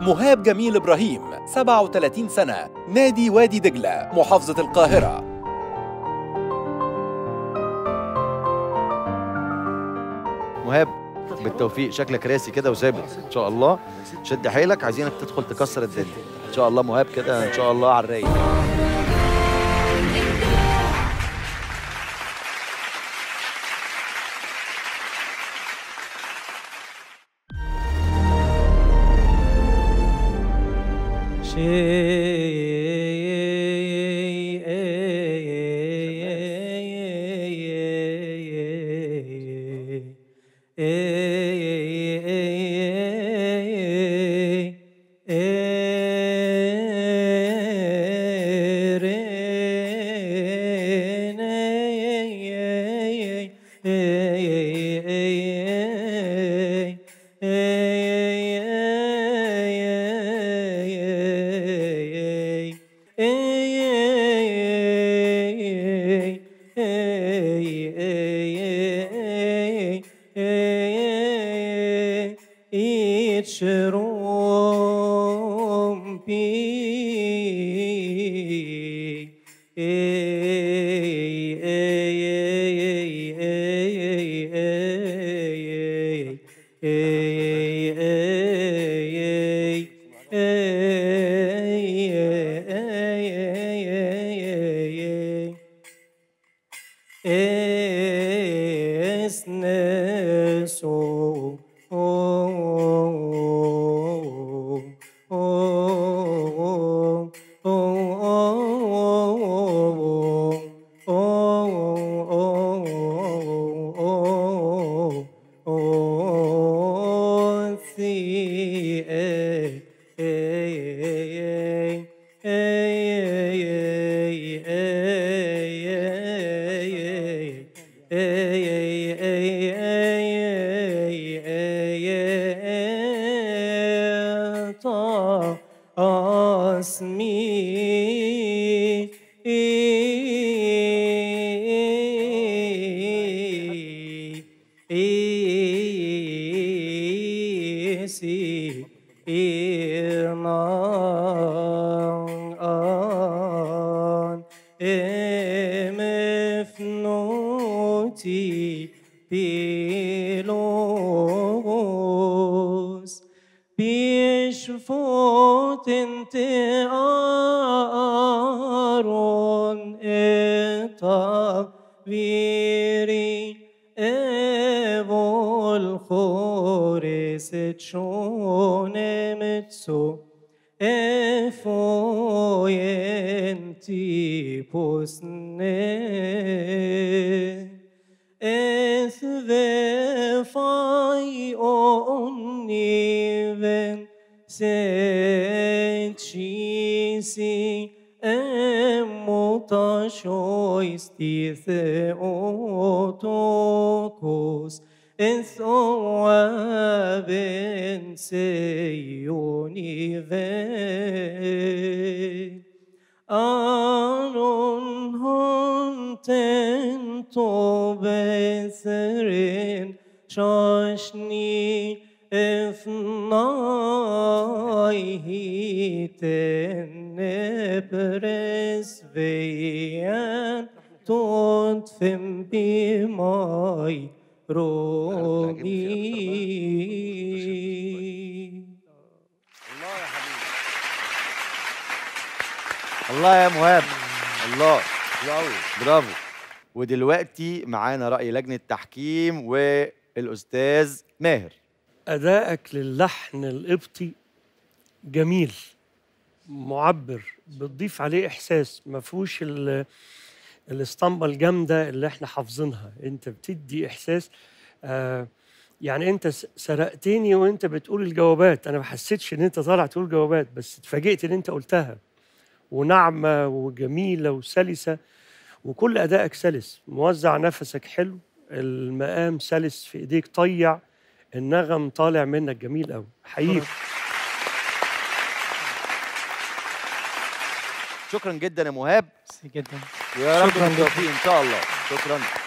مهاب جميل إبراهيم 37 سنة نادي وادي دجلة محافظة القاهرة مهاب بالتوفيق شكلك راسي كده وثابت ان شاء الله شد حيلك عايزينك تدخل تكسر الدنيا ان شاء الله مهاب كده ان شاء الله على الرايق الله يا مهاب الله برافو ودلوقتي معانا رأي لجنة تحكيم والأستاذ ماهر أدائك للحن القبطي جميل معبر بتضيف عليه إحساس ما فيهوش ال- الاسطمبة الجامدة اللي احنا حافظينها انت بتدي إحساس آه يعني انت س- سرقتني وانت بتقول الجوابات انا ما حسيتش ان انت طالع تقول جوابات بس اتفاجئت ان انت قلتها وناعمة وجميلة وسلسة وكل أدائك سلس موزع نفسك حلو المقام سلس في إيديك طيع النغم طالع منك جميل قوي حقيقي شكرا جدا يا مهاب جدا ويا رب شكراً جداً. بالتوفيق ان شاء الله شكرا